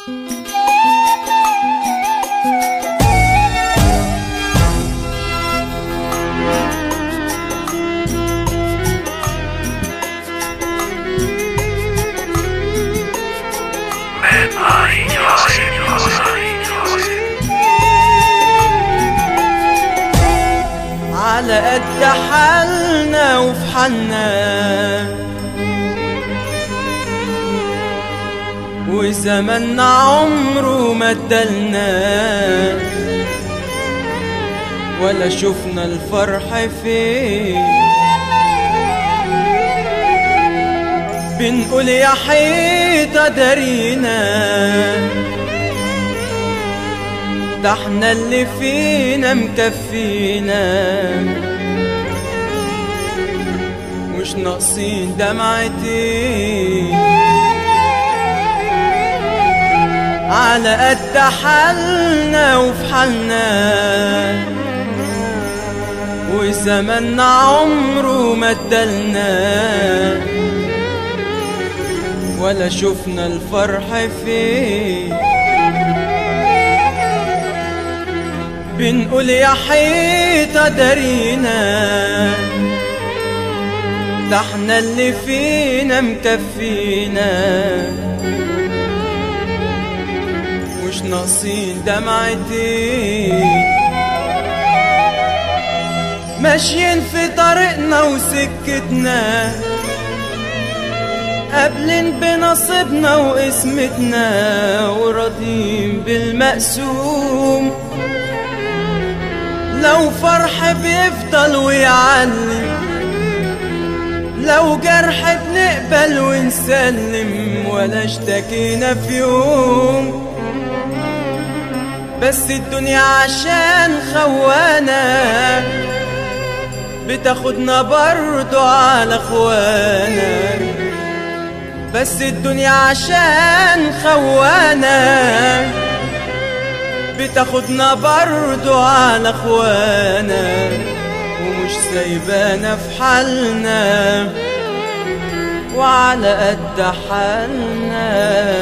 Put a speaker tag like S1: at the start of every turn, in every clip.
S1: على قد حالنا وفي حالنا وزمننا عمره ما ادالنا ولا شفنا الفرح فين بنقول يا حيطة دارينا ده احنا اللي فينا مكفينا مش ناقصين دمعتين على قد حالنا وفي حالنا وزمننا عمره ما ادالنا ولا شفنا الفرح فين بنقول يا حيطة دارينا ده احنا اللي فينا مكفينا مش ناقصين دمعتين ماشيين في طريقنا وسكتنا قابلين بنصيبنا وقسمتنا وراضيين بالمقسوم لو فرح بيفضل ويعلم لو جرح بنقبل ونسلم ولا اشتكينا في يوم بس الدنيا عشان خوانا بتاخدنا برضو على اخوانا بس الدنيا عشان خوانا بتاخدنا برضو على اخوانا ومش سايبانا في حالنا وعلى قد حالنا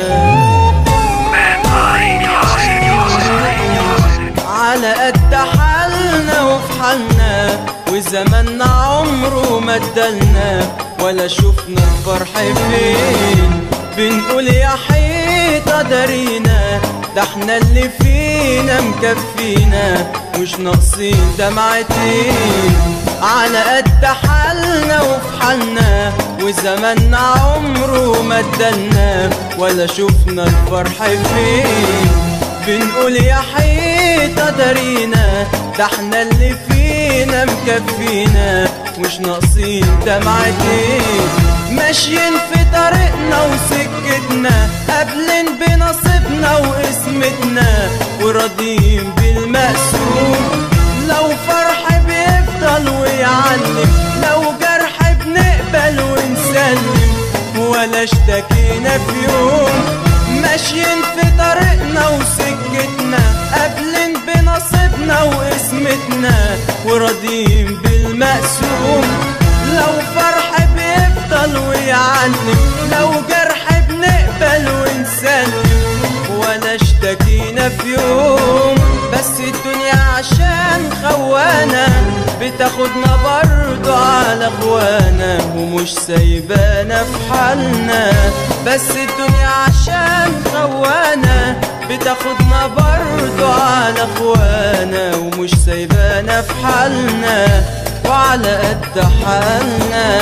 S1: على قد حالنا وفي حالنا وزمننا عمره ما ادالنا ولا شفنا الفرح فين بنقول يا حيطة دارينا ده احنا اللي فينا مكفينا مش ناقصين دمعتين على قد حالنا وفي حالنا وزمننا عمره ما ادالنا ولا شفنا الفرح فين بنقول يا حيطة دارينا ده احنا اللي فينا مكفينا مش ناقصين دمعتين ماشيين في طريقنا وسكتنا قابلين بنصيبنا وقسمتنا وراضيين بالمقسوم لو فرح بيفضل ويعلم لو جرح بنقبل ونسلم ولا اشتكينا في يوم ماشيين في طريقنا وسكتنا قابلين بنصيبنا وقسمتنا وراضيين بالمقسوم لو فرح بيفضل ويعلم لو جرح بنقبل ونسلم ولا اشتكينا في يوم بس الدنيا عشان خوانا بتاخدنا برضو على اخوانا ومش سايبانا في حالنا بس الدنيا عشان خوانا بتاخدنا برضو على اخوانا ومش سايبانا في حالنا وعلى قد حالنا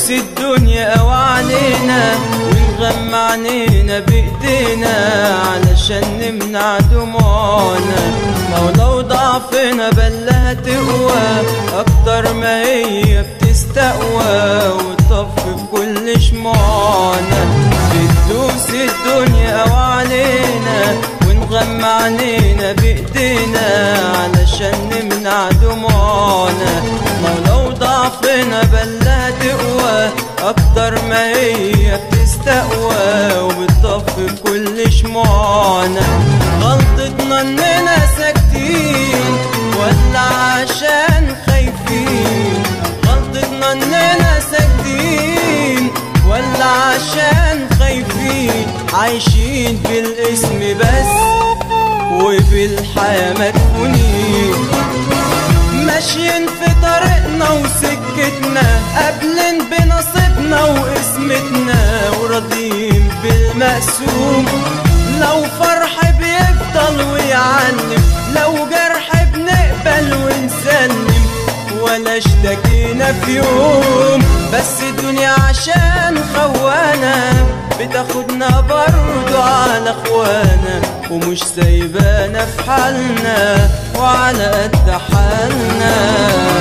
S1: بتدوس الدنيا او علينا ونغمى عينينا بايدينا علشان نمنع دموعنا ما هو لو ضعفنا بلها تقوى اكتر ما هي بتستقوى وتطفي كل شموعنا بتدوس الدنيا او علينا ونغمى عينينا بايدينا علشان نمنع دموعنا ما هو لو ضعفنا بلها تقوى اكتر ما هي بتستقوى وبتطفي كل شموعنا غلطتنا اننا ساكتين ولا عشان خايفين غلطتنا اننا ساكتين ولا عشان خايفين عايشين بالاسم بس وبالحياة مدفونين ماشيين في طريقنا وسكتنا قابلين بنصيبنا وقسمتنا وراضيين بالمقسوم لو فرح بيفضل ويعلم لو جرح بنقبل ونسلم ولا اشتكينا في يوم بس الدنيا عشان خوانا بتاخدنا برضو على اخوانا ومش سايبانا في حالنا وعلى قد حالنا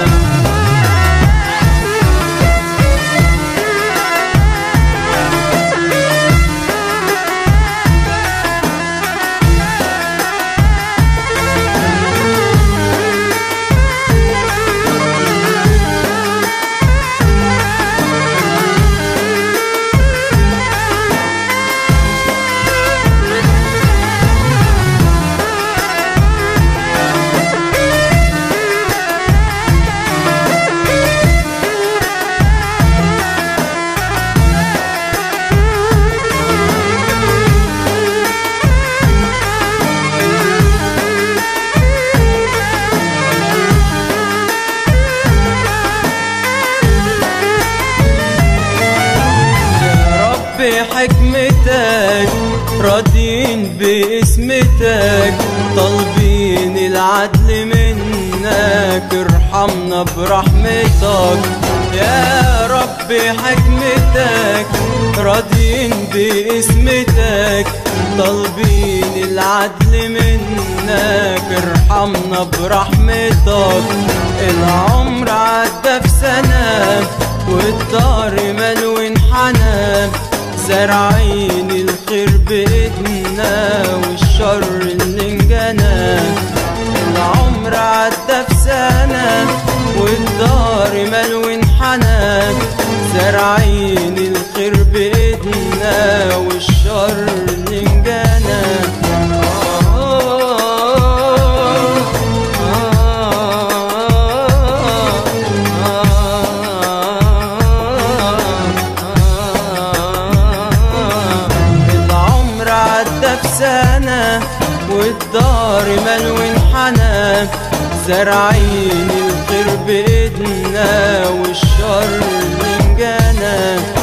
S1: بحكمتك راضين باسمتك طالبين العدل منك ارحمنا برحمتك يا رب حكمتك راضين باسمتك طالبين العدل منك ارحمنا برحمتك العمر عدى في سنة والدار ملو انحنى زارعين الخير بإيدنا والشر اللي انجنى العمر عدى في سنة والدار ملو انحنى زارعين الخير بإيدنا والشر اللي انجنى العمر عدى في سنة والدار ملو انحنى زارعين الخير بإيدنا والشر اللي انجنى